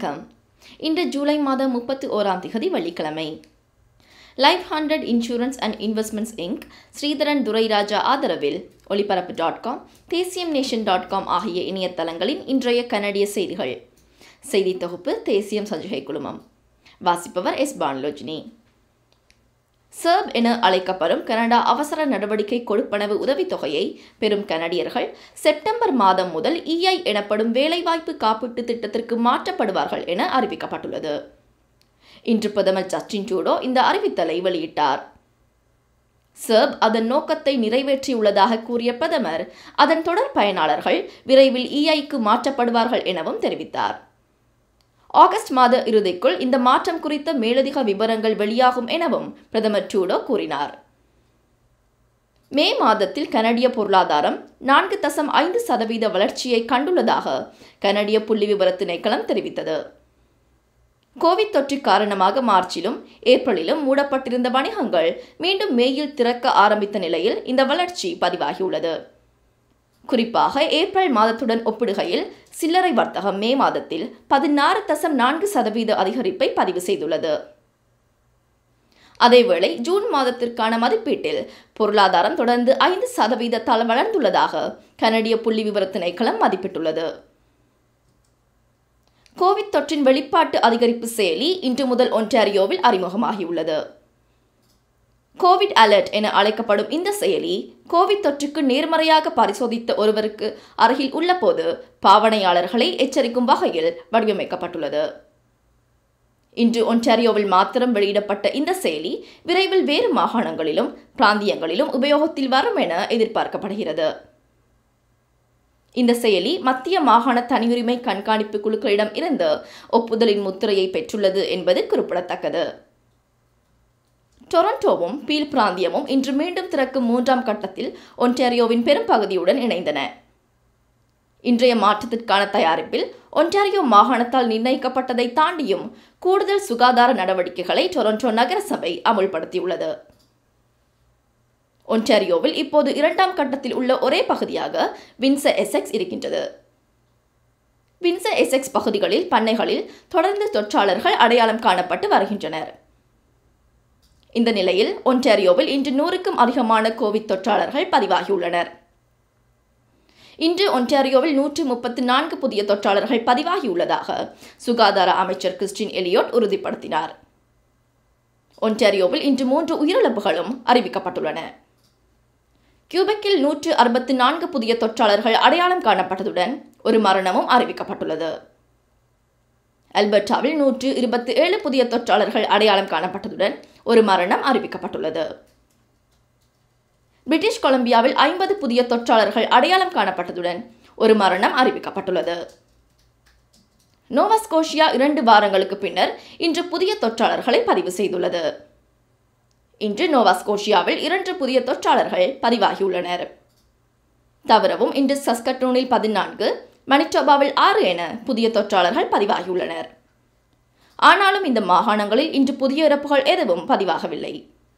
வணக்கம் இன்று ஜூலை மாதம் முப்பத்தி ஓராம் திகதி வெள்ளிக்கிழமை life hundred insurance and investments inc Sridharan Thurairajah ஆதரவில் ஒளிபரப்பு டாட் காம் தேசியம் நேஷன் டாட் காம் ஆகிய இணையதளங்களின் இன்றைய கனடிய செய்திகள் செய்தி தொகுப்பு தேசியம் சஞ்சிகை குழுமம் வாசிப்பவர் எஸ் பான்லோஜினி சர்ப் என அழைக்கப்படும் கனடா அவசர நடவடிக்கை கொடுப்பனவு உதவித்தொகையை பெறும் கனடியர்கள் செப்டம்பர் மாதம் முதல் இஐ எனப்படும் வேலைவாய்ப்பு காப்பீட்டு திட்டத்திற்கு மாற்றப்படுவார்கள் என அறிவிக்கப்பட்டுள்ளது இன்று பிரதமர் ஜஸ்டின் ட்ரூடோ இந்த அறிவித்தலை வெளியிட்டார் சர்ப் அதன் நோக்கத்தை நிறைவேற்றியுள்ளதாக கூறிய பிரதமர் அதன் தொடர் பயனாளர்கள் விரைவில் இஐக்கு மாற்றப்படுவார்கள் எனவும் தெரிவித்தார் ஆகஸ்ட் மாத இறுதிக்குள் இந்த மாற்றம் குறித்த மேலதிக விவரங்கள் வெளியாகும் எனவும் பிரதமர் ட்ரூடோ கூறினார் மே மாதத்தில் கனடிய பொருளாதாரம் நான்கு தசம் ஐந்து சதவீத வளர்ச்சியை கண்டுள்ளதாக கனடிய புள்ளி விவர திணைக்களம் தெரிவித்தது கோவிட் தொற்று காரணமாக மார்ச்சிலும் ஏப்ரலிலும் மூடப்பட்டிருந்த வணிகங்கள் மீண்டும் மேயில் திறக்க ஆரம்பித்த நிலையில் இந்த வளர்ச்சி பதிவாகியுள்ளது குறிப்பாக ஏப்ரல் மாதத்துடன் ஒப்பிடுகையில் சில்லறை வர்த்தகம் மே மாதத்தில் பதினாறு தசம் நான்கு சதவீத அதிகரிப்பை பதிவு செய்துள்ளது அதேவேளை ஜூன் மாதத்திற்கான மதிப்பீட்டில் பொருளாதாரம் தொடர்ந்து ஐந்து சதவீதத்தால் வளர்ந்துள்ளதாக கனடிய புள்ளி விவர திணைக்களம் மதிப்பிட்டுள்ளது கோவிட் தொற்றின் வெளிப்பாட்டு அதிகரிப்பு செயலி இன்று முதல் ஒன்டாரியோவில் அறிமுகமாகியுள்ளது கோவிட் அலர்ட் என அழைக்கப்படும் இந்த செயலி கோவிட் தொற்றுக்கு நேர்மறையாக பரிசோதித்த ஒருவருக்கு அருகில் உள்ளபோது பாவனையாளர்களை எச்சரிக்கும் வகையில் வடிவமைக்கப்பட்டுள்ளது இன்று ஒன்டாரியோவில் மாத்திரம் வெளியிடப்பட்ட இந்த செயலி விரைவில் வேறு மாகாணங்களிலும் பிராந்தியங்களிலும் உபயோகத்தில் வரும் என எதிர்பார்க்கப்படுகிறது இந்த செயலி மத்திய மாகாண தனியுரிமை கண்காணிப்பு குழுக்களிடம் இருந்து ஒப்புதலின் முத்திரையை பெற்றுள்ளது என்பது குறிப்பிடத்தக்கது டொரண்டோவும் பீல் பிராந்தியமும் இன்று மீண்டும் திறக்கும் மூன்றாம் கட்டத்தில் ஒன்டாரியோவின் பெரும்பகுதியுடன் இணைந்தன இன்றைய மாற்றத்திற்கான தயாரிப்பில் ஒன்டாரியோ மாகாணத்தால் நிர்ணயிக்கப்பட்டதை தாண்டியும் கூடுதல் சுகாதார நடவடிக்கைகளை டொரண்டோ நகரசபை அமுல்படுத்தியுள்ளது ஒன்டாரியோவில் இப்போது இரண்டாம் கட்டத்தில் உள்ள ஒரே பகுதியாக வின்ச எசெக்ஸ் இருக்கின்றது வின்ச எசெக்ஸ் பகுதிகளில் பண்ணைகளில் தொடர்ந்து தொற்றாளர்கள் அடையாளம் காணப்பட்டு வருகின்றனர் இந்த நிலையில் ஒன்டாரியோவில் இன்று நூறுக்கும் அதிகமான கோவிட் தொற்றாளர்கள் பதிவாகியுள்ளனர் இன்று ஒன்டாரியோவில் நூற்று முப்பத்தி நான்கு புதிய தொற்றாளர்கள் பதிவாகியுள்ளதாக சுகாதார அமைச்சர் கிறிஸ்டின் எலியோட் உறுதிப்படுத்தினார் ஒன்டாரியோவில் இன்று மூன்று உயிரிழப்புகளும் அறிவிக்கப்பட்டுள்ளன கியூபெக்கில் நூற்று அறுபத்தி நான்கு புதிய தொற்றாளர்கள் அடையாளம் காணப்பட்டதுடன் ஒரு மரணமும் அறிவிக்கப்பட்டுள்ளது அல்பர்டாவில் நூற்று இருபத்தி ஏழு புதிய தொற்றாளர்கள் அடையாளம் காணப்பட்டதுடன் ஒரு மரணம் அறிவிக்கப்பட்டுள்ளது பிரிட்டிஷ் கொலம்பியாவில் ஐம்பது புதிய தொற்றாளர்கள் அடையாளம் காணப்பட்டதுடன் ஒரு மரணம் அறிவிக்கப்பட்டுள்ளது நோவாஸ்கோஷியா இரண்டு வாரங்களுக்கு பின்னர் இன்று புதிய தொற்றாளர்களை பதிவு செய்துள்ளது இன்று நோவாஸ்கோஷியாவில் இரண்டு புதிய தொற்றாளர்கள் பதிவாகியுள்ளனர் தவிரவும் இன்று சஸ்கட்டூனில் பதினான்கு மணிட்டோபாவில் ஆறு என புதிய தொற்றாளர்கள் பதிவாகியுள்ளனர் ஆனாலும் இந்த மாகாணங்களில் இன்று புதிய இறப்புகள் எதுவும் பதிவாகவில்லை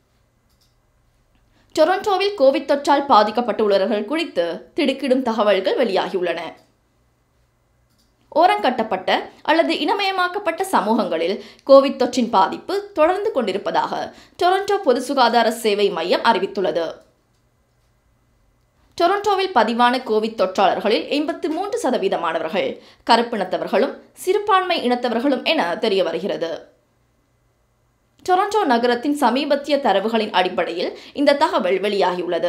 டொரண்டோவில் கோவிட் தொற்றால் பாதிக்கப்பட்டுள்ளவர்கள் குறித்து திடுக்கிடும் தகவல்கள் வெளியாகியுள்ளன ஓரங்கட்டப்பட்ட அல்லது இனமயமாக்கப்பட்ட சமூகங்களில் கோவிட் தொற்றின் பாதிப்பு தொடர்ந்து கொண்டிருப்பதாக டொரண்டோ பொது சுகாதார சேவை மையம் அறிவித்துள்ளது டொரண்டோவில் பதிவான கோவிட் தொற்றாளர்களில் எண்பத்தி மூன்று சதவீதமானவர்கள் கருப்பினத்தவர்களும் சிறுபான்மை இனத்தவர்களும் என தெரிய வருகிறது டொரண்டோ நகரத்தின் சமீபத்திய தரவுகளின் அடிப்படையில் இந்த தகவல் வெளியாகியுள்ளது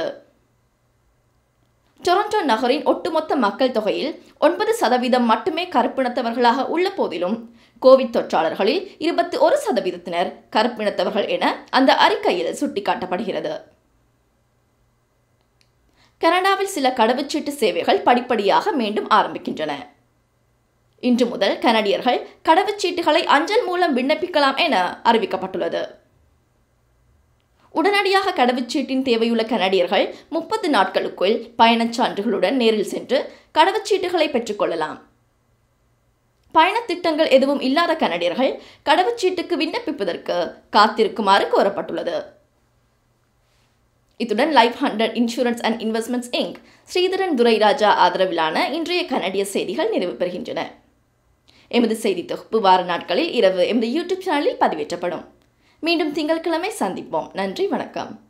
டொரண்டோ நகரின் ஒட்டுமொத்த மக்கள் தொகையில் ஒன்பது சதவீதம் மட்டுமே கருப்பினத்தவர்களாக உள்ள போதிலும் கோவிட் தொற்றாளர்களில் இருபத்தி ஒரு சதவீதத்தினர் கருப்பினத்தவர்கள் என அந்த அறிக்கையில் சுட்டிக்காட்டப்படுகிறது கனடாவில் சில கடவுச்சீட்டு சேவைகள் படிப்படியாக மீண்டும் ஆரம்பிக்கின்றன இன்று முதல் கனடியர்கள் கடவுச்சீட்டுகளை அஞ்சல் மூலம் விண்ணப்பிக்கலாம் என அறிவிக்கப்பட்டுள்ளது உடனடியாக கடவுச்சீட்டின் தேவையுள்ள கனடியர்கள் முப்பது நாட்களுக்குள் பயணச் சான்றுகளுடன் நேரில் சென்று கடவுச்சீட்டுகளை பெற்றுக்கொள்ளலாம் பயணத் திட்டங்கள் எதுவும் இல்லாத கனடியர்கள் கடவுச்சீட்டுக்கு விண்ணப்பிப்பதற்கு காத்திருக்குமாறு கோரப்பட்டுள்ளது இத்துடன் life hundred insurance and investments inc Sridharan Thurairajah ஆதரவிலான இன்றைய கனடிய செய்திகள் நிறைவு பெறுகின்றன எமது செய்தி தொகுப்பு வார நாட்களில் இரவு எமது யூடியூப் சேனலில் பதிவேற்றப்படும் மீண்டும் திங்கட்கிழமை சந்திப்போம் நன்றி வணக்கம்